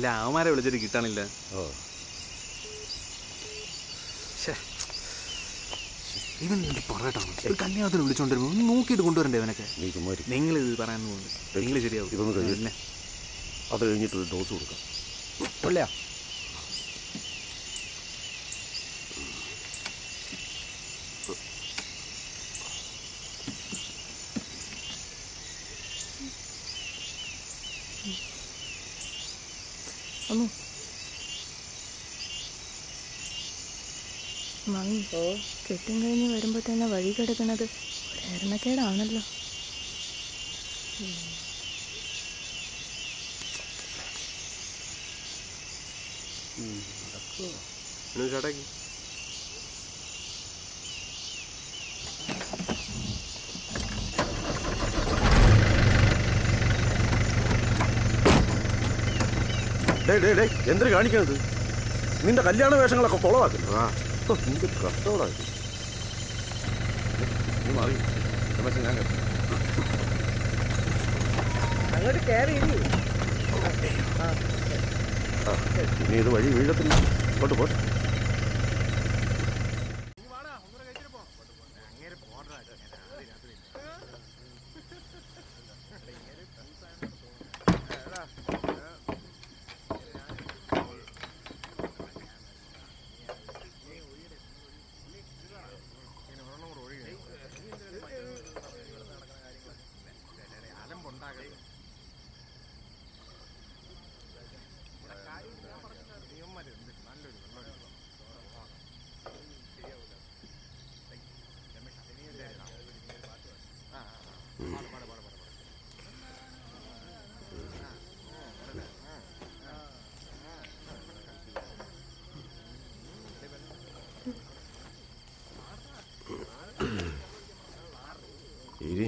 ഇല്ല അവന്മാരെ വിളിച്ചിട്ട് കിട്ടണില്ല ഓ ഇവൻ എന്ത് പറയട്ടാണ് ഒരു കല്യാണത്തിന് വിളിച്ചോണ്ടിരുമ്പോ ഒന്ന് നോക്കിയിട്ട് കൊണ്ടുവരണ്ടേ ഇവനൊക്കെ നീ ചുമ്മാ ഇരി. നിങ്ങൾ ഇത് പറയാൻ പോകുന്നു നിങ്ങൾ ശരിയാവും ഇതൊന്ന് കഴിയും പിന്നെ അത് കഴിഞ്ഞിട്ട് ഒരു ഡോസ് കൊടുക്കാം കൊള്ളയാ അമ്മു മമ്മി കെട്ടും കഴിഞ്ഞ് വരുമ്പോൾ തന്നെ വഴി കിടക്കുന്നത് ഒരു എരണക്കേടാണല്ലോ ചേട്ടാക്കി ഡേ ഡേ ഡേ എന്തിനു കാണിക്കണത് നിന്റെ കല്യാണ വേഷങ്ങളൊക്കെ കുളവാക്കുന്നു ആ ഓ, നിന്റെ കഷ്ടോടാ ഇത്. നീ മാറി രമേശൻ, ഞാൻ കേട്ടോ. അങ്ങോട്ട് കയറി ഇനി ആ, ഇനി ഇത് വഴി വീഴത്തില്ല പോട്ട് പോട്ട് ഇരി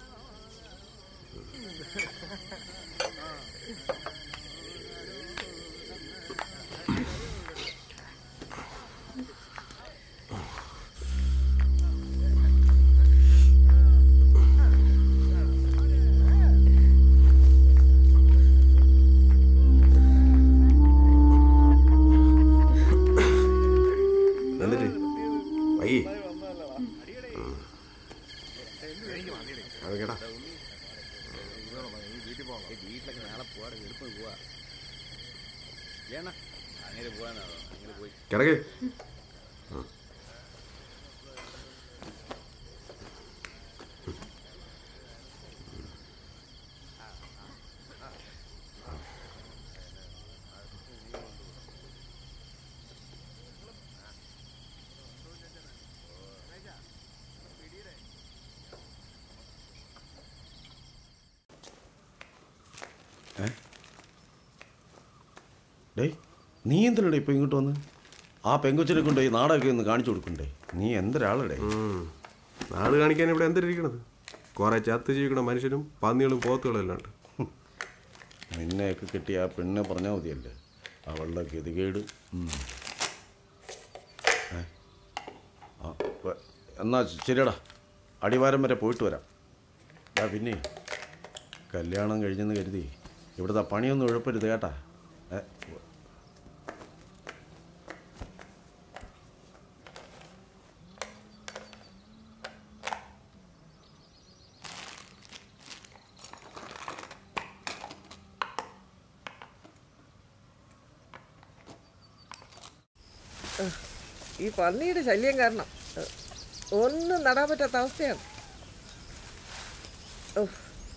എന്നിട്ട് വൈകി അത് കേടാ കിടക്ക് ഡേയ് നീ എന്തിനടാ ഇപ്പൊ ഇങ്ങോട്ട് വന്ന് ആ പെങ്കൊച്ചിനെ കൊണ്ടുപോയി നാടൊക്കെ ഒന്ന് കാണിച്ചു കൊടുക്കണ്ടേ നീ എന്തൊരാളടേ നാട് കാണിക്കാൻ ഇവിടെ എന്തിരിക്കണത് കുറെ ചത്ത് ജീവിക്കണ മനുഷ്യരും പന്നികളും പോത്തുകളും എല്ലാം ഉണ്ട് നിന്നെയൊക്കെ കിട്ടിയ ആ പെണ്ണെ പറഞ്ഞാൽ മതിയല്ലേ അവളുടെ ഗതികേട് ഉം. ഏ? ആ, വ- എന്നാ ശരിയടാ അടിവാരം വരെ പോയിട്ട് വരാം ആ പിന്നെ കല്യാണം കഴിഞ്ഞെന്ന് കരുതി ഇവിടുത്തെ പണിയൊന്നും ഉഴപ്പരുത് കേട്ടാ ഏ, വ- ഈ പന്നിയുടെ ശല്യം കാരണം ഏഹ്, ഒന്നും നടാൻ പറ്റാത്ത അവസ്ഥയാണ് ഉഫ്.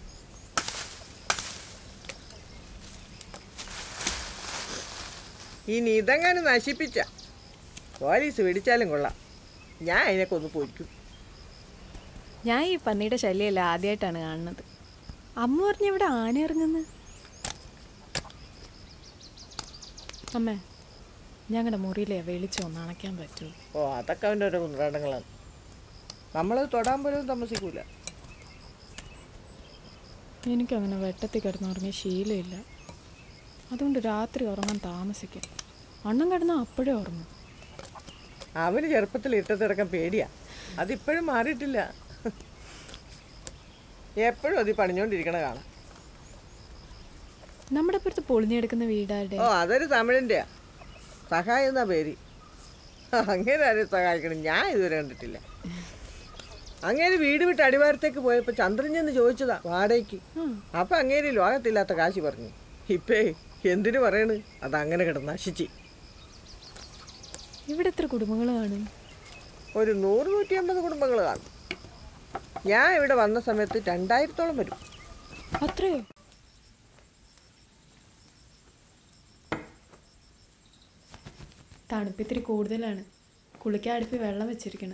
ഇനി ഇതെങ്ങാനും നശിപ്പിച്ച പോലീസ് പിടിച്ചാലും കൊള്ളാം ഞാൻ അതിനൊക്കെ ഒന്ന് പൊരിക്കും ഞാൻ ഈ പന്നിയുടെ ശല്യമല്ല ആദ്യമായിട്ടാണ് കാണുന്നത് അമ്മ പറഞ്ഞ ഇവിടെ ആന ഇറങ്ങുന്നു അമ്മേ ഞങ്ങളുടെ മുറിയിലെ വെളിച്ചം ഒന്ന് അണയ്ക്കാൻ പറ്റുമോ ഓ അതൊക്കെ അവൻ്റെ ഓരോ കുന്ത്രാടങ്ങളാണ് നമ്മളത് തൊടാൻ പോലും താമസിക്കൂല എനിക്കങ്ങനെ വെട്ടത്തിൽ കിടന്നുറങ്ങിയ ശീലമില്ല അതുകൊണ്ട് രാത്രി ഉറങ്ങാൻ താമസിക്കും അണ്ണം കിടന്നാൽ അപ്പോഴേ ഉറങ്ങും അവന് ചെറുപ്പത്തിൽ ഇട്ടത്തിടക്കം പേടിയാ അതിപ്പോഴും മാറിയിട്ടില്ല എപ്പോഴും അത് ഈ പണിഞ്ഞോണ്ടിരിക്കണ കാണാം നമ്മുടെ പുറത്ത് പൊളിഞ്ഞെടുക്കുന്ന വീടാരുടെ ഓ അതൊരു തമിഴിൻ്റെയാ സഹായം എന്നാ പേര് അങ്ങനെ ആരെയും സഹായിക്കണം ഞാൻ ഇതുവരെ കണ്ടിട്ടില്ല അങ്ങേര് വീട് വിട്ട് അടിവാരത്തേക്ക് പോയപ്പോൾ ചന്ദ്രൻ ചെന്ന് ചോദിച്ചതാ വാടകയ്ക്ക് അപ്പൊ അങ്ങേര് ലോകത്തില്ലാത്ത കാശ് പറഞ്ഞു ഇപ്പേ എന്തിനു പറയണ് അത് അങ്ങനെ കിടന്ന് നശിച്ച് ഇവിടെ എത്ര കുടുംബങ്ങൾ കാണും ഒരു നൂറ് നൂറ്റി അമ്പത് കുടുംബങ്ങൾ കാണും ഞാൻ ഇവിടെ വന്ന സമയത്ത് രണ്ടായിരത്തോളം വരും അത്രയോ തണുപ്പിത്തിരി കൂടുതലാണ് കുളിക്കാൻ അടുപ്പിൽ വെള്ളം വെച്ചിരിക്കണം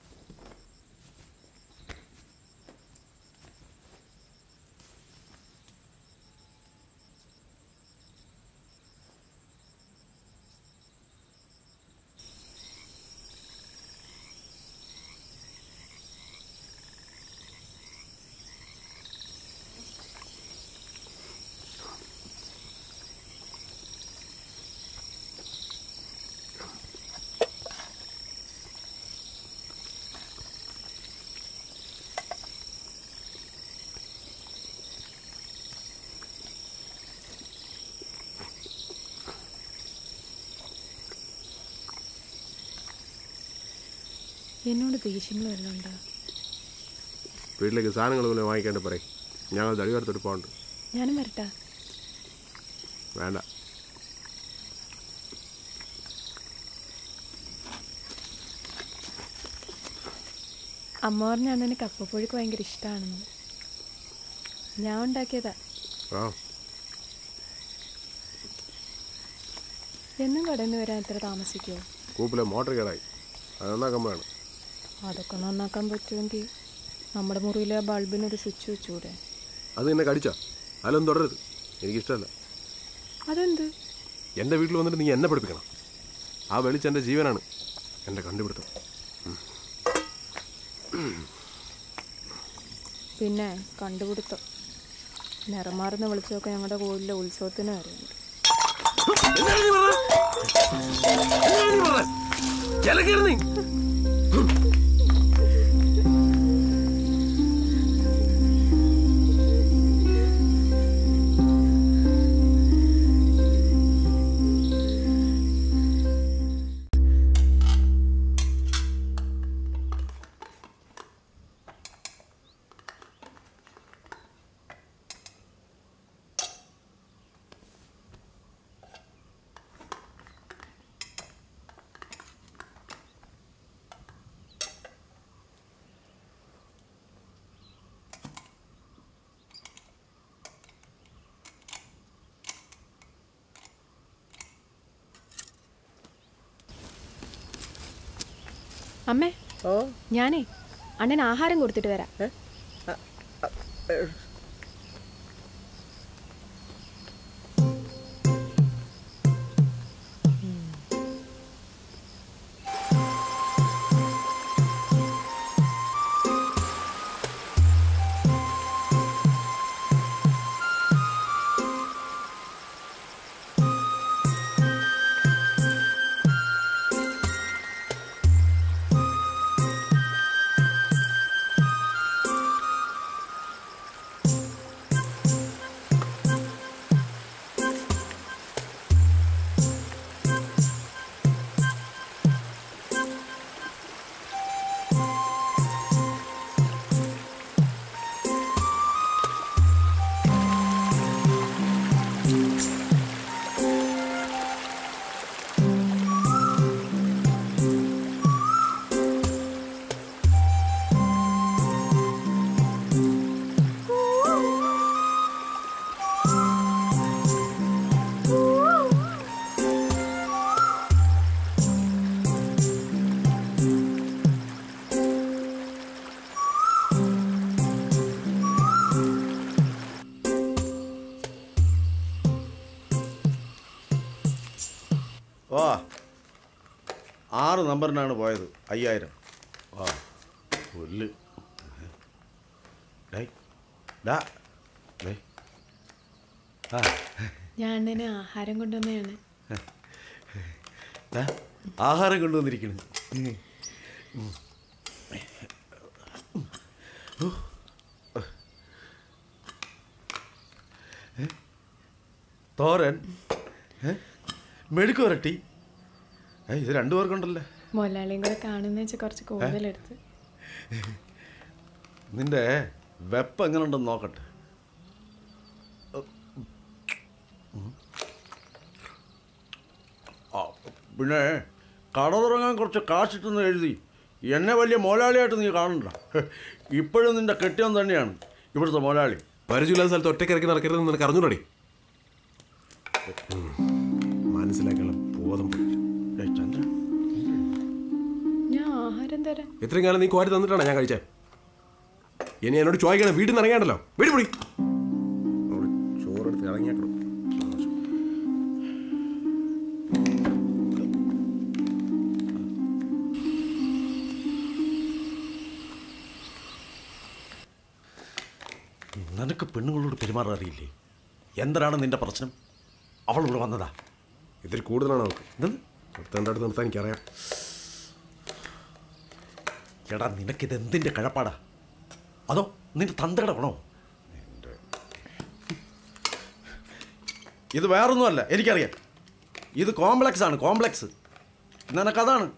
എന്നോട് ദേഷ്യങ്ങൾ വല്ലതും ഉണ്ടോ വീട്ടിലേക്ക് സാധനങ്ങൾ വല്ലതും വാങ്ങിക്കാണ്ട് പറയും ഞങ്ങൾ തടിവാരത്തോട്ട് പോകണ്ട് ഞാനും വരട്ടാ വേണ്ട അമ്മ പറഞ്ഞ അണ്ണന് കപ്പപ്പുഴുക്ക് ഭയങ്കര ഇഷ്ടമാണെന്ന് ഞാൻ ഉണ്ടാക്കിയതാ ആ എന്നും കടയിൽ നിന്ന് വരാൻ ഇത്ര താമസിക്കുമോ കൂപ്പിലെ മോട്ടർ കേടായി അത് നന്നാക്കാൻ വേണം അതൊക്കെ നന്നാക്കാൻ പറ്റുമെങ്കിൽ നമ്മുടെ മുറിയിലെ ബൾബിനൊരു സ്വിച്ച് വെച്ചുകൂടെ അത് നിന്നെ കടിച്ചാ അതിലൊന്നും തുടരരുത് എനിക്കിഷ്ടമല്ല അതെന്ത് എൻ്റെ വീട്ടിൽ വന്നിട്ട് നീ എന്നെ പഠിപ്പിക്കണം ആ വെളിച്ചം എൻ്റെ ജീവനാണ് എൻ്റെ കണ്ടുപിടുത്തം പിന്നെ കണ്ടുപിടുത്തം നിറമാറുന്ന വിളിച്ചൊക്കെ ഞങ്ങളുടെ കോവിലിലെ ഉത്സവത്തിന് വരുന്നുണ്ട് അമ്മേ ഓ ഞാനേ അണ്ണൻ ആഹാരം കൊടുത്തിട്ട് വരാം ഏ? അ, അ, ഏ, ഓ ആറ് നമ്പറിനാണ് പോയത് അയ്യായിരം ആ പുല്ല് ഡേയ് ഡാ ഡേയ് ആ ഞാൻ അണ്ണന് ആഹാരം കൊണ്ടുവന്നതാണ് ദാ, ആഹാരം കൊണ്ടുവന്നിരിക്കുന്നു തോരൻ ഏ മെഴുക്ക് വരട്ടി ഏ ഇത് രണ്ടു പേർക്കുണ്ടല്ലേ മുതലാളിയും കൂടെ കാണുന്ന വെച്ച് കുറച്ച് കൂടുതലെടുത്ത് നിന്റെ വെപ്പ് എങ്ങനെയുണ്ടെന്ന് നോക്കട്ടെ ഉം. ആ, പിന്നെ കട തുടങ്ങാൻ കുറച്ച് കാശിട്ടെന്ന് എഴുതി എന്നെ വലിയ മോലാളിയായിട്ട് നീ കാണണ്ട ഇപ്പോഴും നിന്റെ കെട്ടിയം തന്നെയാണ് ഇവിടുത്തെ മോലാളി പരിചയമില്ലാത്ത സ്ഥലത്ത് ഒറ്റയ്ക്ക് ഇറക്കി നടക്കരുതെന്ന് നിനക്ക് അറിഞ്ഞൂടടി മനസ്സിലാക്കാനുള്ള ബോധം പോയി ഏയ് ചന്ദ്ര ഞാൻ ആഹാരം തരാം ഇത്രയും കാലം നീ കോരി തന്നിട്ടാണ് ഞാൻ കഴിച്ചേ ഇനി എന്നോട് ചോദിക്കണം വീട്ടിൽ നിന്ന് ഇറങ്ങിയാണ്ടല്ലോ വീട് പൊടി ചോറെടുത്ത് ഇറങ്ങിയാക്കണം നിനക്ക് പെണ്ണുങ്ങളോട് പെരുമാറാൻ അറിയില്ലേ എന്തിനാണ് നിന്റെ പ്രശ്നം അവൾ ഇവിടെ വന്നതാ ഇതിൽ കൂടുതലാണ് അവൾക്ക് എന്തെന്ന് നിർത്തേണ്ട അടുത്ത് നിർത്താൻ എനിക്കറിയാം എടാ നിനക്കിത് എന്തിൻ്റെ കഴപ്പാടാ അതോ നിന്റെ തന്തയുടെ ഗുണോ ഇത് വേറൊന്നുമല്ല എനിക്കറിയാം ഇത് കോംപ്ലക്സ് ആണ് കോംപ്ലക്സ് നിനക്കതാണ്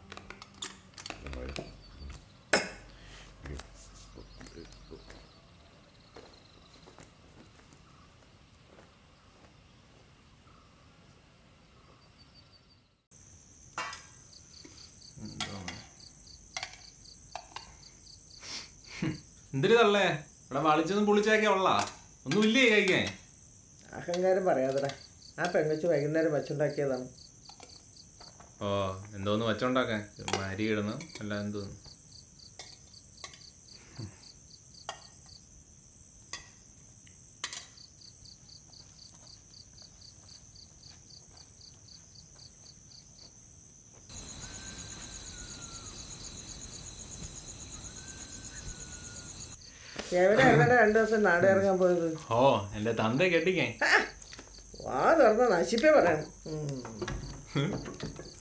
എന്തിനു തള്ളേ ഇവിടെ വളിച്ചൊന്നും പൊളിച്ചൊക്കെ ഉള്ള ഒന്നും ഇല്ലേ കഴിക്കാൻ അഹങ്കാരം പറയാതെടാ ആ പെങ്ങച്ച് വൈകുന്നേരം വെച്ചുണ്ടാക്കിയതാണ് ഓ എന്തോന്ന് വച്ചോണ്ടാക്കാൻ മരി ഇടുന്നു അല്ല എന്തോന്ന് എവിടെ അങ്ങനെ രണ്ടു ദിവസം നാട് ഇറങ്ങാൻ പോയത് ഓ എന്റെ തന്ത കെട്ടിക്കേ വാ തുറന്ന നശിപ്പേ പറയണം ഉം.